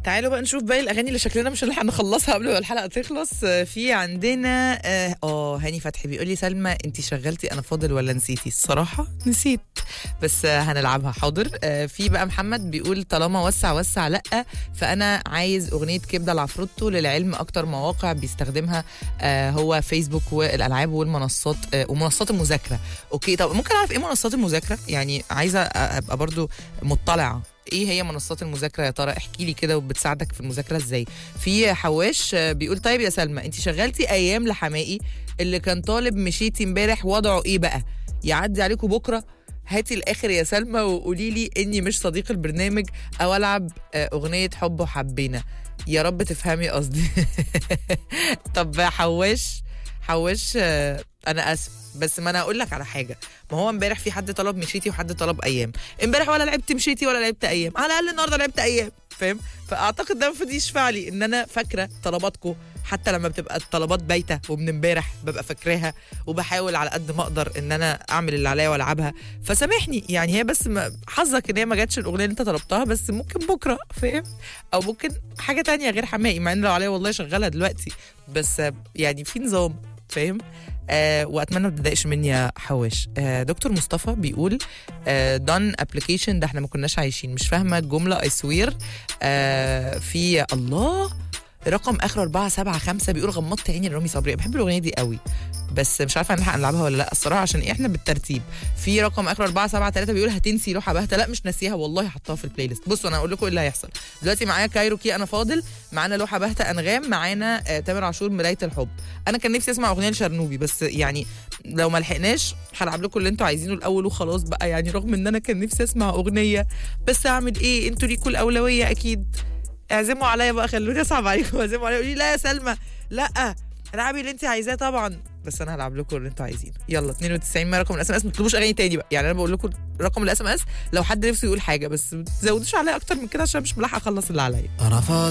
تعالوا بقى نشوف باقي الاغاني اللي شكلنا مش هنلحق نخلصها قبل ما الحلقه تخلص آه، في عندنا اه آه، هاني فتحي بيقول لي سلمى انت شغلتي انا فاضل ولا نسيتي الصراحه نسيت بس آه، هنلعبها حاضر آه، في بقى محمد بيقول طالما وسع وسع لا فانا عايز اغنيه كبده العفروتو للعلم اكتر مواقع بيستخدمها آه، هو فيسبوك والالعاب والمنصات آه، ومنصات المذاكره اوكي طب ممكن اعرف ايه منصات المذاكره يعني عايزه ابقى برضو مطلعه ايه هي منصات المذاكره يا ترى احكي لي كده وبتساعدك في المذاكره ازاي في حواش آه، بيقول طيب يا سلمى انت شغلتي ايام لحمائي اللي كان طالب مشيتي امبارح وضعه ايه بقى يعدي عليكم بكره هاتي الاخر يا سلمى وقولي لي اني مش صديق البرنامج او العب آه، اغنيه حب وحبينا يا رب تفهمي قصدي طب حواش حواش آه، انا اسف بس ما انا هقول لك على حاجه ما هو امبارح في حد طلب مشيتي وحد طلب ايام امبارح ولا لعبت مشيتي ولا لعبت ايام على الاقل النهارده لعبت ايام فاهم فاعتقد ده المفروض يشفع لي ان انا فاكره طلباتكم حتى لما بتبقى الطلبات بايته ومن امبارح ببقى فاكراها وبحاول على قد ما اقدر ان انا اعمل اللي عليا والعبها فسامحني يعني هي بس ما- حظك ان هي ما جاتش الاغنيه اللي انت طلبتها بس ممكن بكره فاهم او ممكن حاجه تانية غير حمائي مع ان لو عليا والله شغالها دلوقتي بس آه، يعني في نظام فاهم آه واتمنى ما تضايقش مني يا حواش آه دكتور مصطفى بيقول دون ابلكيشن ده احنا ما كناش عايشين مش فاهمه الجمله اي سوير آه في الله رقم اخر 475 بيقول غمضت عيني لرامي صبري بحب الاغنيه دي قوي بس مش عارفه هنلحق نلعبها ولا لا الصراحه عشان احنا بالترتيب في رقم اخر 473 بيقول هتنسي لوحه باهته لا مش ناسيها والله حطها في البلاي ليست بصوا انا هقول لكم ايه اللي هيحصل دلوقتي معايا كايروكي انا فاضل معانا لوحه باهته انغام معانا آه تامر عاشور مرايه الحب انا كان نفسي اسمع اغنيه لشرنوبي بس يعني لو ما لحقناش هلعب لكم اللي انتوا عايزينه الاول وخلاص بقى يعني رغم ان انا كان نفسي اسمع اغنيه بس اعمل ايه انتوا ليكوا الاولويه اكيد اعزموا عليا بقى خلوني اصعب عليكم اعزموا عليا قولي لا يا سلمى لا العبي اللي انت عايزاه طبعا بس انا هلعب لكم اللي انتوا عايزينه يلا 92 ما رقم الاس ام اس ما تطلبوش اغاني تاني بقى يعني انا بقول لكم رقم الاس ام اس لو حد نفسه يقول حاجه بس ما تزودوش عليا اكتر من كده عشان مش ملاحقه اخلص اللي عليا انا فاضي